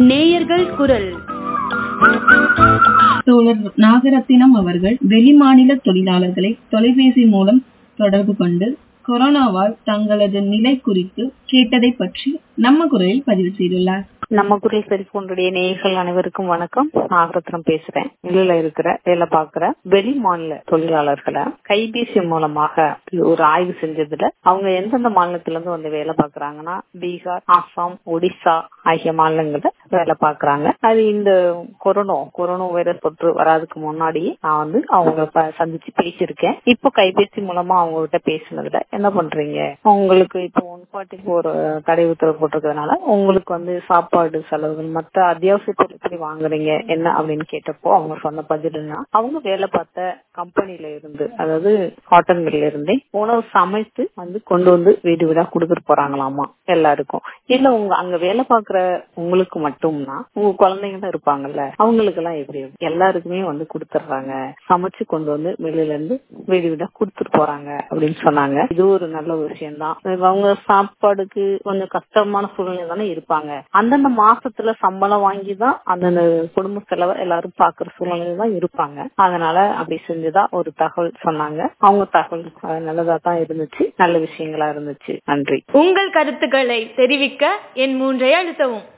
நேயர்கள் குரல் தோழர் நாகரத்தினம் அவர்கள் வெளிமாநில தொழிலாளர்களை தொலைபேசி மூலம் தொடர்பு கொண்டு கொரோனாவால் தங்களது நிலை குறித்து கேட்டதை பற்றி நம்ம குரலில் பதிவு செய்துள்ளார் நம்ம குரல் செல்போனுடைய நேயர்கள் அனைவருக்கும் வணக்கம் நாகரத்னம் பேசுறேன் வெளியில இருக்கிற வேலை பார்க்கிற வெளி மாநில தொழிலாளர்களை கைபேசி மூலமாக ஒரு ஆய்வு செஞ்சதுல அவங்க எந்தெந்த மாநிலத்துல இருந்து வந்து வேலை பார்க்கறாங்கன்னா பீகார் ஆசாம் ஒடிசா ஆகிய மாநிலங்கள்ல வேலை பார்க்கறாங்க அது இந்த கொரோனா கொரோனா வைரஸ் தொற்று வராதுக்கு முன்னாடி நான் வந்து அவங்க ப- சந்திச்சு பேசியிருக்கேன் இப்போ கைபேசி மூலமா அவங்க கிட்ட பேசினதுல என்ன பண்றீங்க உங்களுக்கு இப்போ ஒன் ஃபார்ட்டி ஃபோர் தடை உத்தரவு போட்டிருக்கிறதுனால உங்களுக்கு வந்து சாப்பாடு செலவுகள் மத்த அத்தியாவசிய பொருள் எப்படி வாங்குறீங்க என்ன அப்படின்னு கேட்டப்போ அவங்க சொன்ன பதிலுன்னா அவங்க வேலை பார்த்த கம்பெனில இருந்து அதாவது காட்டன் மில்ல இருந்தே உணவு சமைத்து வந்து கொண்டு வந்து வீடு வீடா கொடுத்துட்டு போறாங்களாமா எல்லாருக்கும் இல்ல உங்க அங்க வேலை பாக்குற உங்களுக்கு மட்டும்னா உங்க குழந்தைங்க இருப்பாங்கல்ல அவங்களுக்கு எல்லாம் எப்படி எல்லாருக்குமே வந்து கொடுத்துட்றாங்க சமைச்சு கொண்டு வந்து வெளியில இருந்து வீடு வீடா கொடுத்துட்டு போறாங்க அப்படின்னு சொன்னாங்க இது ஒரு நல்ல விஷயம் தான் அவங்க சாப்பாடுக்கு கொஞ்சம் கஷ்டமான சூழ்நிலை தானே இருப்பாங்க அந்தந்த மாசத்துல சம்பளம் வாங்கி தான் அந்தந்த குடும்ப செலவை எல்லாரும் பாக்குற சூழ்நிலை தான் இருப்பாங்க அதனால அப்படி செஞ்சுதான் ஒரு தகவல் சொன்னாங்க அவங்க தகவல் அஹ், நல்லதா தான் இருந்துச்சு நல்ல விஷயங்களா இருந்துச்சு நன்றி உங்கள் கருத்துக்களை தெரிவிக்க என் மூன்றை அழுத்தவும்